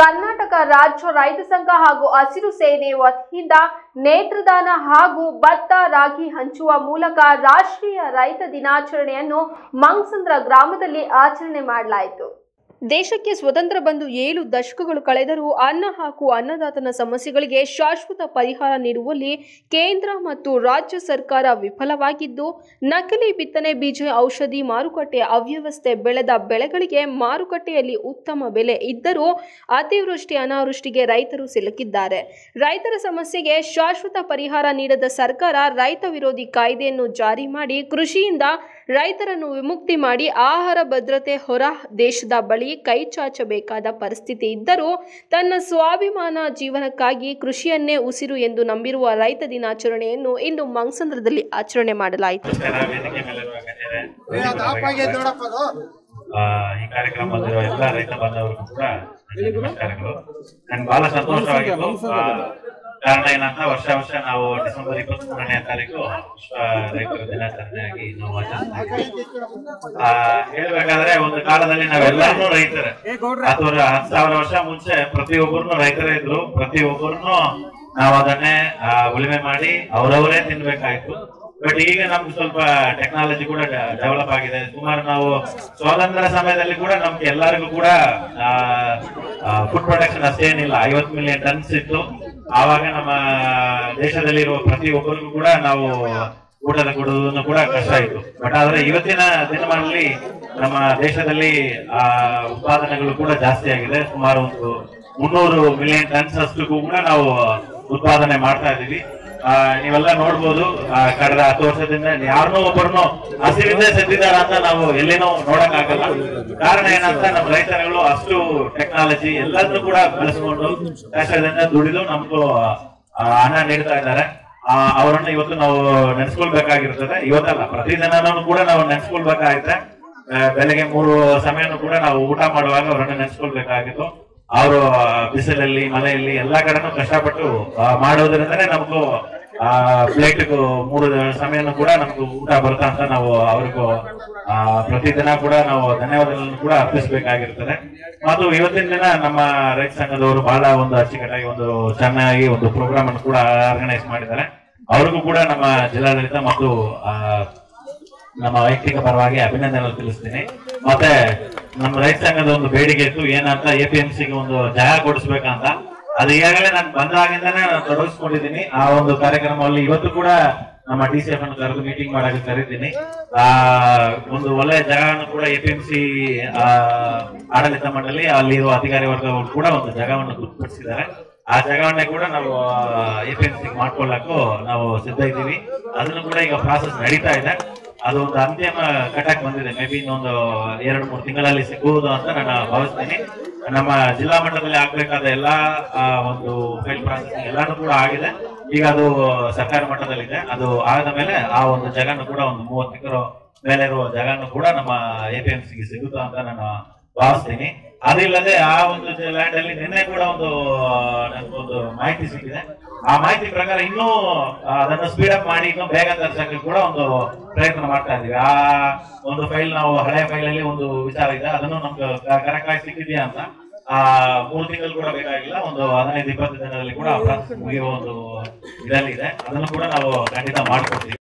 ಕರ್ನಾಟಕ ರಾಜ್ಯ ರೈತ ಸಂಘ ಹಾಗೂ ಹಸಿರು ಸೇನೆ ವತಿಯಿಂದ ನೇತ್ರದಾನ ಹಾಗೂ ಭತ್ತ ರಾಗಿ ಹಂಚುವ ಮೂಲಕ ರಾಷ್ಟ್ರೀಯ ರೈತ ದಿನಾಚರಣೆಯನ್ನು ಮಂಗ್ಸಂದ್ರ ಗ್ರಾಮದಲ್ಲಿ ಆಚರಣೆ ಮಾಡಲಾಯಿತು ದೇಶಕ್ಕೆ ಸ್ವತಂತ್ರ ಬಂದು ಏಳು ದಶಕಗಳು ಕಳೆದರೂ ಅನ್ನ ಹಾಗೂ ಅನ್ನದಾತನ ಸಮಸ್ಯೆಗಳಿಗೆ ಶಾಶ್ವತ ಪರಿಹಾರ ನೀಡುವಲ್ಲಿ ಕೇಂದ್ರ ಮತ್ತು ರಾಜ್ಯ ಸರ್ಕಾರ ವಿಫಲವಾಗಿದ್ದು ನಕಲಿ ಬಿತ್ತನೆ ಬೀಜ ಔಷಧಿ ಮಾರುಕಟ್ಟೆ ಅವ್ಯವಸ್ಥೆ ಬೆಳೆದ ಬೆಳೆಗಳಿಗೆ ಮಾರುಕಟ್ಟೆಯಲ್ಲಿ ಉತ್ತಮ ಬೆಲೆ ಇದ್ದರೂ ಅತಿವೃಷ್ಟಿ ಅನಾವೃಷ್ಟಿಗೆ ರೈತರು ಸಿಲುಕಿದ್ದಾರೆ ರೈತರ ಸಮಸ್ಯೆಗೆ ಶಾಶ್ವತ ಪರಿಹಾರ ನೀಡದ ಸರ್ಕಾರ ರೈತ ವಿರೋಧಿ ಕಾಯ್ದೆಯನ್ನು ಜಾರಿ ಮಾಡಿ ಕೃಷಿಯಿಂದ ರೈತರನ್ನು ವಿಮುಕ್ತಿ ಮಾಡಿ ಆಹಾರ ಭದ್ರತೆ ಹೊರ ದೇಶದ ಬಳಿ ಕೈ ಚಾಚಬೇಕಾದ ಪರಿಸ್ಥಿತಿ ಇದ್ದರೂ ತನ್ನ ಸ್ವಾಭಿಮಾನ ಜೀವನಕ್ಕಾಗಿ ಕೃಷಿಯನ್ನೇ ಉಸಿರು ಎಂದು ನಂಬಿರುವ ರೈತ ದಿನಾಚರಣೆಯನ್ನು ಇಂದು ಮಂಗ್ಸಂದ್ರದಲ್ಲಿ ಆಚರಣೆ ಮಾಡಲಾಯಿತು ನಮಸ್ಕಾರ ವೇದಿಕೆ ಮೇಲಿರುವ ಗಣ್ಯರೇ, ವೇದಿಕೆ ಆ, ಈ ಕಾರ್ಯಕ್ರಮದಲ್ಲಿರುವ ಎಲ್ಲ ರೈತ ಬಾಂಧವರಿಗೂ ಕೂಡ ನನ್ನ ನಮಸ್ಕಾರಗಳು ನನ್ಗೆ ಬಹಳ ಸಂತೋಷವಾಗಿತ್ತು ಆ, ಕಾರಣ ಏನಂತ ವರ್ಷ ವರ್ಷ ನಾವು ಡಿಸೆಂಬರ್ ಇಪ್ಪತ್ತ್ ಮೂರನೇ ತಾರೀಕು ವಿಶ್ವ ರೈತರ ದಿನಾಚರಣೆಯಾಗಿ ನಾವು ಆಚರಿಸ್ತಾ ಇದ್ದೀವಿ. ಆ, ಹೇಳ್ಬೇಕಾದ್ರೆ ಒಂದು ಕಾಲದಲ್ಲಿ ನಾವೆಲ್ಲರೂ ರೈತರೇ ಅಥವಾ ಹತ್ತು ಸಾವಿರ ವರ್ಷ ಮುಂಚೆ ಪ್ರತಿಯೊಬ್ಬರು ರೈತರೇ ಇದ್ರು ಪ್ರತಿಯೊಬ್ಬರು ನಾವು ಅದನ್ನೇ ಆ, ಉಳುಮೆ ಮಾಡಿ ಅವರವರೇ ತಿನ್ಬೇಕಾಯ್ತು ಬಟ್ ಈಗ ನಮ್ಗೆ ಸ್ವಲ್ಪ ಟೆಕ್ನಾಲಜಿ ಕೂಡ ಡೆವಲಪ್ ಆಗಿದೆ ಸುಮಾರು ನಾವು ಸ್ವಾತಂತ್ರ್ಯ ಸಮಯದಲ್ಲಿ ಕೂಡ ನಮ್ಗೆ ಎಲ್ಲರಿಗೂ ಕೂಡ ಫುಡ್ ಪ್ರೊಡಕ್ಷನ್ ಅಷ್ಟೇನಿಲ್ಲ ಐವತ್ತು ಮಿಲಿಯನ್ ಟನ್ಸ್ ಇತ್ತು ಆವಾಗ ನಮ್ಮ ದೇಶದಲ್ಲಿರುವ ಪ್ರತಿಯೊಬ್ಬರಿಗೂ ಕೂಡ ನಾವು ಊಟದ ಕೊಡುವುದನ್ನು ಕೂಡ ಕಷ್ಟ ಇತ್ತು ಬಟ್ ಆದ್ರೆ ಇವತ್ತಿನ ದಿನಮಾನದಲ್ಲಿ ನಮ್ಮ ದೇಶದಲ್ಲಿ ಆ ಉತ್ಪಾದನೆಗಳು ಕೂಡ ಜಾಸ್ತಿ ಆಗಿದೆ ಸುಮಾರು ಒಂದು ಮುನ್ನೂರು ಮಿಲಿಯನ್ ಟನ್ಸ್ ಅಷ್ಟಕ್ಕೂ ಕೂಡ ನಾವು ಉತ್ಪಾದನೆ ಮಾಡ್ತಾ ಇದೀವಿ ಆ, ನೀವೆಲ್ಲ ನೋಡ್ಬೋದು ಆ, ಕಳೆದ ಹತ್ತು ವರ್ಷದಿಂದ ಯಾರನ್ನೋ ಒಬ್ಬರನ್ನೋ ಹಸಿರಿಂದ ಸತ್ತಿದಾರ ಅಂತ ನಾವು ಎಲ್ಲಿನೂ ನೋಡಕ್ ಆಗಲ್ಲ ಕಾರಣ ಏನಂತ ನಮ್ಮ ರೈತರುಗಳು ಅಷ್ಟು ಟೆಕ್ನಾಲಜಿ ಎಲ್ಲದನ್ನು ಕೂಡ ಬಳಸ್ಕೊಂಡು ಕಷ್ಟದಿಂದ ದುಡಿದು ನಮ್ಗೂ ಆ, ಹಣ ನೀಡ್ತಾ ಇದ್ದಾರೆ ಆ, ಅವರನ್ನ ಇವತ್ತು ನಾವು ನೆನೆಸ್ಕೊಳ್ಬೇಕಾಗಿರ್ತದೆ ಇವತ್ತಲ್ಲ ಪ್ರತಿದಿನನೂ ಕೂಡ ನಾವು ನೆನೆಸ್ಕೊಳ್ಬೇಕಾಗುತ್ತೆ ಆ, ಬೆಳಗ್ಗೆ ಮೂರು ಸಮಯನೂ ಕೂಡ ನಾವು ಊಟ ಮಾಡುವಾಗ ಅವರನ್ನ ನೆನೆಸ್ಕೊಳ್ಬೇಕಾಗಿತ್ತು ಅವರು ಬಿಸಿಲಲ್ಲಿ ಮಳೆಯಲ್ಲಿ ಎಲ್ಲಾ ಕಡೆನೂ ಕಷ್ಟಪಟ್ಟು ಆ, ಮಾಡೋದ್ರಿಂದನೇ ನಮಗೂ ಆ ಪ್ಲೇಟ್ ಮೂರು ಸಮಯನೂ ಕೂಡ ನಮ್ಗೆ ಊಟ ಬರುತ್ತಾ ಅಂತ ನಾವು ಅವ್ರಿಗೂ ಆ, ಪ್ರತಿದಿನ ಕೂಡ ನಾವು ಧನ್ಯವಾದಗಳನ್ನು ಕೂಡ ಅರ್ಪಿಸಬೇಕಾಗಿರ್ತದೆ ಮತ್ತು ಇವತ್ತಿನ ದಿನ ನಮ್ಮ ರೈತ ಸಂಘದವರು ಬಹಳ ಒಂದು ಅಚ್ಚುಕಟ್ಟಾಗಿ ಒಂದು ಚೆನ್ನಾಗಿ ಒಂದು ಪ್ರೋಗ್ರಾಮ್ ಅನ್ನು ಕೂಡ ಆರ್ಗನೈಸ್ ಮಾಡಿದ್ದಾರೆ ಅವ್ರಿಗೂ ಕೂಡ ನಮ್ಮ ಜಿಲ್ಲಾಡಳಿತ ಮತ್ತು ಆ, ನಮ್ಮ ವೈಯಕ್ತಿಕ ಪರವಾಗಿ ಅಭಿನಂದನೆ ತಿಳಿಸ್ತೀನಿ ಮತ್ತೆ ನಮ್ಮ ರೈತ ಸಂಘದ ಒಂದು ಬೇಡಿಕೆ ಇತ್ತು ಏನಂತ ಎ ಪಿ ಎಂ ಸಿಗೆ ಒಂದು ಜಾಗ ಕೊಡಿಸ್ಬೇಕಂತ ಅದು ಈಗಾಗಲೇ ನಾನು ಬಂದಾಗಿಂದಾನೇ ನಾನು ತೊಡಗಿಸ್ಕೊಂಡಿದ್ದೀನಿ ಆ ಒಂದು ಕಾರ್ಯಕ್ರಮದಲ್ಲಿ ಇವತ್ತು ಕೂಡ ನಮ್ಮ ಡಿ ಸಿ ಎಫ್ ಅನ್ನು ಕರೆದು ಮೀಟಿಂಗ್ ಮಾಡಕ್ಕೆ ಕರೀತೀನಿ ಆ ಒಂದು ಒಳ್ಳೆ ಜಾಗವನ್ನು ಕೂಡ ಎ ಪಿ ಎಂ ಸಿ ಆಡಳಿತ ಮಂಡಳಿ ಅಲ್ಲಿರುವ ಅಧಿಕಾರಿ ವರ್ಗಗಳು ಕೂಡ ಒಂದು ಜಾಗವನ್ನು ಗುರುತಿಸಿದ್ದಾರೆ ಆ ಜಾಗವನ್ನೇ ಕೂಡ ನಾವು ಎ ಪಿ ಎಂ ಸಿ ಮಾಡ್ಕೊಳ್ಳಕ್ಕೂ ನಾವು ಸಿದ್ಧ ಇದ್ದೀವಿ ಅದನ್ನು ಕೂಡ ಈಗ ಪ್ರಾಸೆಸ್ ನಡೀತಾ ಇದೆ ಅದು ಒಂದು ಅಂತಿಮ ಘಟ್ಟಕ್ಕೆ ಬಂದಿದೆ ಮೇ ಬಿ ಇನ್ನೊಂದು ಎರಡು ಮೂರು ತಿಂಗಳಲ್ಲಿ ಸಿಗುವುದು ಅಂತ ನಾನು ಭಾವಿಸ್ತೀನಿ ನಮ್ಮ ಜಿಲ್ಲಾ ಮಟ್ಟದಲ್ಲಿ ಆಗ್ಬೇಕಾದ ಎಲ್ಲಾ ಆ, ಒಂದು ಫೈಲ್ ಪ್ರಾಸೆಸಿಂಗ್ ಎಲ್ಲಾನು ಕೂಡ ಆಗಿದೆ ಈಗ ಅದು ಸರ್ಕಾರ ಮಟ್ಟದಲ್ಲಿದೆ ಅದು ಆದ ಮೇಲೆ ಆ ಒಂದು ಜಾಗನು ಕೂಡ ಒಂದು ಮೂವತ್ತು ಎಕರೆ ಮೇಲೆ ಇರುವ ಜಾಗನು ಕೂಡ ನಮ್ಮ ಎ ಪಿ ಎಂ ಸಿಗೆ ಸಿಗುತ್ತಾ ಅಂತ ನಾನು ಭಾವಿಸ್ತೀನಿ ಅದಿಲ್ಲದೆ ಆ ಒಂದು ಲ್ಯಾಂಡ್ ಅಲ್ಲಿ ನಿನ್ನೆ ಕೂಡ ಒಂದು ನನಗೊಂದು ಮಾಹಿತಿ ಸಿಕ್ಕಿದೆ ಆ ಮಾಹಿತಿ ಪ್ರಕಾರ ಇನ್ನೂ ಆ, ಅದನ್ನು ಸ್ಪೀಡ್ ಅಪ್ ಮಾಡಿ ಇನ್ನೂ ಬೇಗ ತರಿಸಕ್ಕೆ ಕೂಡ ಒಂದು ಪ್ರಯತ್ನ ಮಾಡ್ತಾ ಇದೀವಿ ಆ ಒಂದು ಫೈಲ್ ನಾವು ಹಳೆಯ ಫೈಲ್ ಅಲ್ಲಿ ಒಂದು ವಿಚಾರ ಇದೆ ಅದನ್ನು ನಮ್ಗೆ ಕರೆಕ್ಟ್ ಆಗಿ ಸಿಕ್ಕಿದೆಯಾ ಅಂತ ಆ ಮೂರು ತಿಂಗಳು ಕೂಡ ಬೇಕಾಗಿಲ್ಲ ಒಂದು ಹದಿನೈದು ಇಪ್ಪತ್ತು ದಿನದಲ್ಲಿ ಕೂಡ ಪ್ರಾಸೆಸ್ ಮುಗಿಯುವ ಒಂದು ಇದರಲ್ಲಿ ಇದೆ ಅದನ್ನು ಕೂಡ ನಾವು ಖಂಡಿತ ಮಾಡ್ಕೊಡ್ತೀವಿ